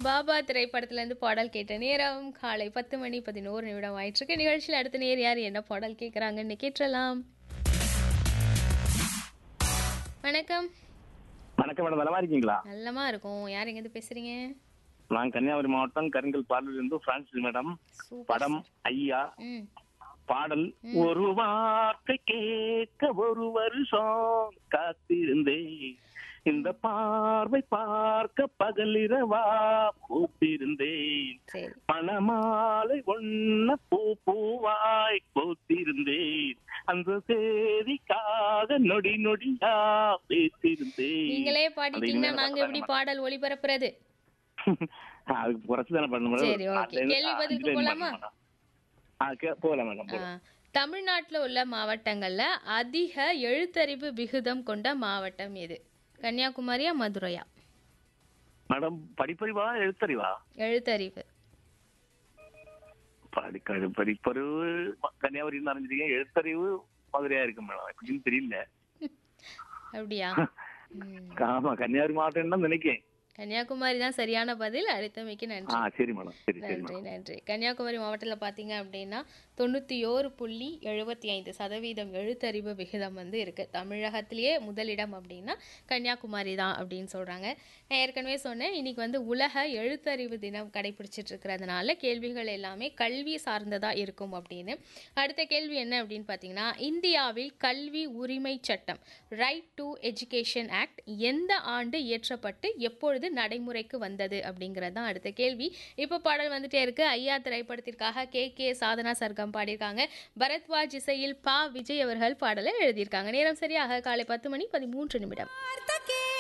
பாபா திரைப்படத்துல இருந்து பாடல் கேட்ட நேரம் காலை பத்து மணி பதினோரு நிமிடம் ஆயிட்டு இருக்கு நிகழ்ச்சியில் அடுத்த நேர் யார் என்ன பாடல் கேட்குறாங்கன்னு கேட்டலாம் வணக்கம் வணக்கம் மேடம் நலமா இருக்கீங்களா நல்லமா இருக்கும் யார் எங்கேருந்து பேசுறீங்க நான் கன்னியாகுமரி மாவட்டம் கருங்கல் பாடலில் இருந்து பிரான்சிஸ் மேடம் சூப்பர் படம் ஐயா ம் பாடல் ஒரு வார்த்தை கேட்க ஒரு வருஷம் காத்திருந்தேன் இந்த பார்வை பார்க்க பகலிரவா கூப்பிருந்தேன் சரி பணமாலை ஒன்ன பூ பூவாய் கோத்திருந்தேன் அந்த சேதிக்காக நொடி நொடியா பேசியிருந்தேன் நீங்களே அந்த பாடிட்டீங்கன்னா இனிமையான நாங்க எப்படி பாடல் பாடல் ஒளிபரப்புறது அதுக்கு குறைச்சு தானே பண்ண சரி, okay. கேள்வி பதிலுக்கு போலாமா? போகலாம் மேடம் ஆ, போகலாம். தமிழ்நாட்டுல உள்ள மாவட்டங்கள்ல அதிக எழுத்தறிவு விகிதம் கொண்ட மாவட்டம் எது கன்னியாகுமரியா மதுரையா மேடம் படிப்பறிவா எழுத்தறிவா எழுத்தறிவு படிக்க படிப்பறிவு கன்னியாகுமரி அறிஞ்சிருக்கேன் எழுத்தறிவு மதுரையா இருக்கு மேடம் எப்படின்னு தெரியல அப்படியா ம். ஆமா கன்னியாகுமரி மாவட்டம் தான் நினைக்கேன் கன்னியாகுமரி தான் சரியான பதில் அழைத்தமைக்கு நன்றி ஆ சரி மேடம் சரி சரி நன்றி மேடம் நன்றி கன்னியாகுமரி மாவட்டத்தில் பார்த்தீங்க அப்படின்னா தொண்ணூற்றி ஓரு புள்ளி எழுபத்தி ஐந்து சதவீதம் எழுத்தறிவு விகிதம் வந்து இருக்குது தமிழகத்திலேயே முதலிடம் அப்படின்னா கன்னியாகுமரி தான் அப்படின்னு சொல்கிறாங்க நான் ஏற்கனவே சொன்னேன் இன்னைக்கு வந்து உலக எழுத்தறிவு தினம் கடைபிடிச்சிட்டு இருக்கிறதுனால கேள்விகள் எல்லாமே கல்வி சார்ந்ததாக இருக்கும் அப்படின்னு அடுத்த கேள்வி என்ன அப்படின்னு பார்த்தீங்கன்னா இந்தியாவில் கல்வி உரிமை சட்டம் ரைட் டு எஜுகேஷன் ஆக்ட் எந்த ஆண்டு இயற்றப்பட்டு எப்பொழுது நடைமுறைக்கு வந்தது அப்படிங்கிறது தான் அடுத்த கேள்வி இப்போ பாடல் வந்துட்டே இருக்கு ஐயா திரைப்படத்திற்காக கே கே சாதனா சர்க்கம் பாடியிருக்காங்க பரத்வாஜ் இசையில் பா விஜய் அவர்கள் பாடலை எழுதியிருக்காங்க நேரம் சரியாக காலை பத்து மணி பதிமூன்று நிமிடம்